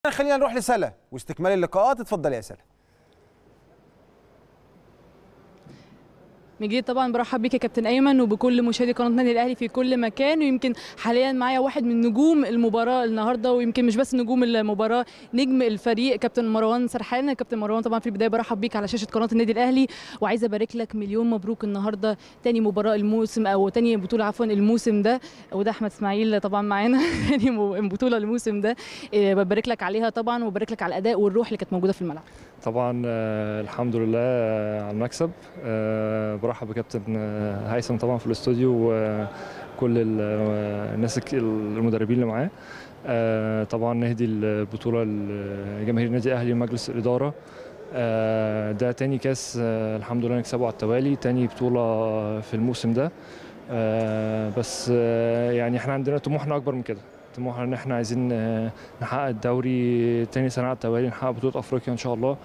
خلينا نروح لسلا واستكمال اللقاءات اتفضل يا سلا من جديد طبعا برحب بيك يا كابتن ايمن وبكل مشاهدي قناه النادي الاهلي في كل مكان ويمكن حاليا معايا واحد من نجوم المباراه النهارده ويمكن مش بس نجوم المباراه نجم الفريق كابتن مروان سرحان كابتن مروان طبعا في البدايه برحب بيك على شاشه قناه النادي الاهلي وعايزه ابارك لك مليون مبروك النهارده تاني مباراه الموسم او تاني بطوله عفوا الموسم ده وده احمد اسماعيل طبعا معانا تاني بطوله الموسم ده إيه، ببارك لك عليها طبعا وببارك لك على الاداء والروح اللي كانت موجوده في الملعب طبعا آه، الحمد لله آه، على المكسب آه، برحب بكابتن آه، هيثم طبعا في الاستوديو وكل ال- آه، الناس الك- المدربين اللي معاه آه، طبعا نهدي البطوله لجماهير النادي الاهلي ومجلس الاداره آه، ده تاني كاس آه، الحمد لله نكسبه على التوالي تاني بطوله في الموسم ده آه، بس آه، يعني احنا عندنا طموحنا اكبر من كده طموحنا ان احنا عايزين آه، نحقق الدوري تاني سنه على التوالي نحقق بطوله افريقيا ان شاء الله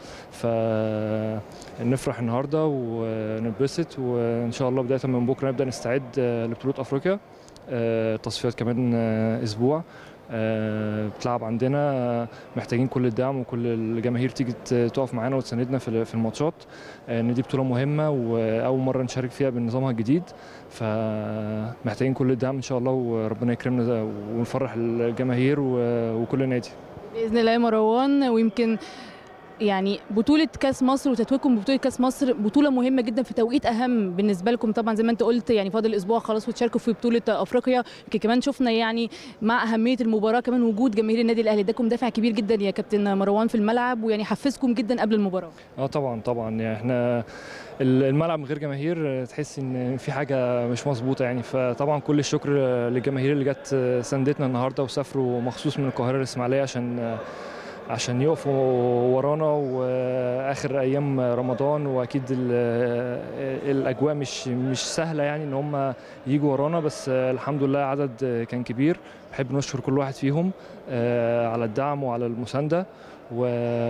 فنفرح النهارده ونتبسط وان شاء الله بدايه من بكره نبدا نستعد آه، لبطوله افريقيا آه، تصفيات كمان آه، اسبوع آه، بتلعب عندنا آه، محتاجين كل الدعم وكل الجماهير تيجي ت- تقف معانا وتساندنا في في الماتشات آه، ان دي بطوله مهمه واول مره نشارك فيها بنظامها الجديد فمحتاجين كل الدعم ان شاء الله وربنا يكرمنا ونفرح الجماهير و- وكل النادي باذن الله يا مروان ويمكن يعني بطولة كأس مصر وتتويجكم ببطولة كأس مصر بطولة مهمة جدا في توقيت أهم بالنسبة لكم طبعا زي ما أنت قلت يعني فاضل أسبوع خلاص وتشاركوا في بطولة أفريقيا يمكن كمان شفنا يعني مع أهمية المباراة كمان وجود جماهير النادي الأهلي اداكم دافع كبير جدا يا كابتن مروان في الملعب ويعني حفزكم جدا قبل المباراة اه طبعا طبعا يعني احنا ال- الملعب من غير جماهير آه، تحس ان في حاجه مش مظبوطه يعني فطبعا كل الشكر آه، للجماهير اللي جت آه، ساندتنا النهارده وسافروا مخصوص من القاهره للاسماعيليه عشان آه، عشان يقفوا ورانا واخر ايام رمضان واكيد ال- آه، الاجواء مش مش سهله يعني ان هم يجوا ورانا بس آه، الحمد لله عدد آه، كان كبير بحب نشكر كل واحد فيهم آه، على الدعم وعلى المسانده و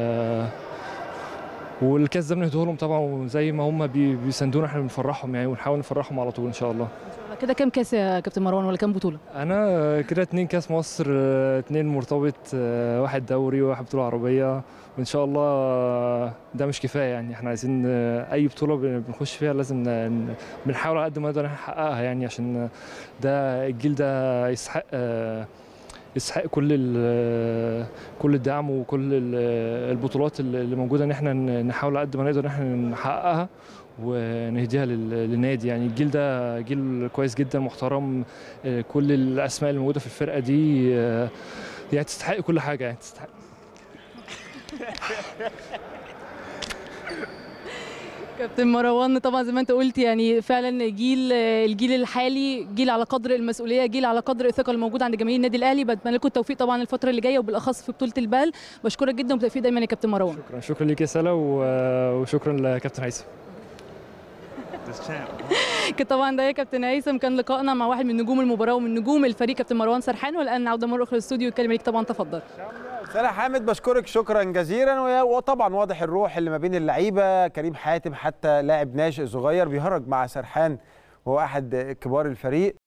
والكاس ده بنهديه لهم طبعا وزي ما هم بي- بيساندونا احنا بنفرحهم يعني ونحاول نفرحهم على طول ان شاء الله كده كام كاس يا كابتن مروان ولا كام بطولة؟ انا كده اتنين كاس مصر اه، اتنين مرتبط اه، واحد دوري وواحد بطوله عربيه وان شاء الله اه، ده مش كفايه يعني احنا عايزين اه، اي بطوله بن- بنخش فيها لازم ن- بنحاول على قد ما نقدر نحققها يعني عشان ده الجيل ده يستحق اه، يستحق كل ال- كل الدعم وكل ال- البطولات اللي موجوده ان احنا ن- نحاول على قد ما نقدر ان احنا نحققها ونهديها لل- للنادي يعني الجيل ده جيل كويس جدا محترم آه، كل الاسماء اللي موجوده في الفرقه دي آه، يعني تستحق كل حاجه يعني تستحق كابتن مروان طبعا زي ما انت قلت يعني فعلا جيل الجيل الحالي جيل على قدر المسؤوليه جيل على قدر الثقه الموجوده عند جماهير النادي الاهلي بتمنى لكم التوفيق طبعا الفتره اللي جايه وبالاخص في بطوله البال بشكرك جدا وبالتوفيق دايما يا كابتن مروان شكرا شكرا ليك يا سلا و- وشكرا لكابتن هيثم كده طبعا ده يا كابتن هيثم كان لقائنا مع واحد من نجوم المباراه ومن نجوم الفريق كابتن مروان سرحان والان عوده مره اخرى للاستوديو الكلمه ليك طبعا تفضل سلا حامد بشكرك شكرا جزيلا ويا- وطبعا واضح الروح اللي ما بين اللعيبه كريم حاتم حتى لاعب ناشئ صغير بيهرج مع سرحان وهو احد كبار الفريق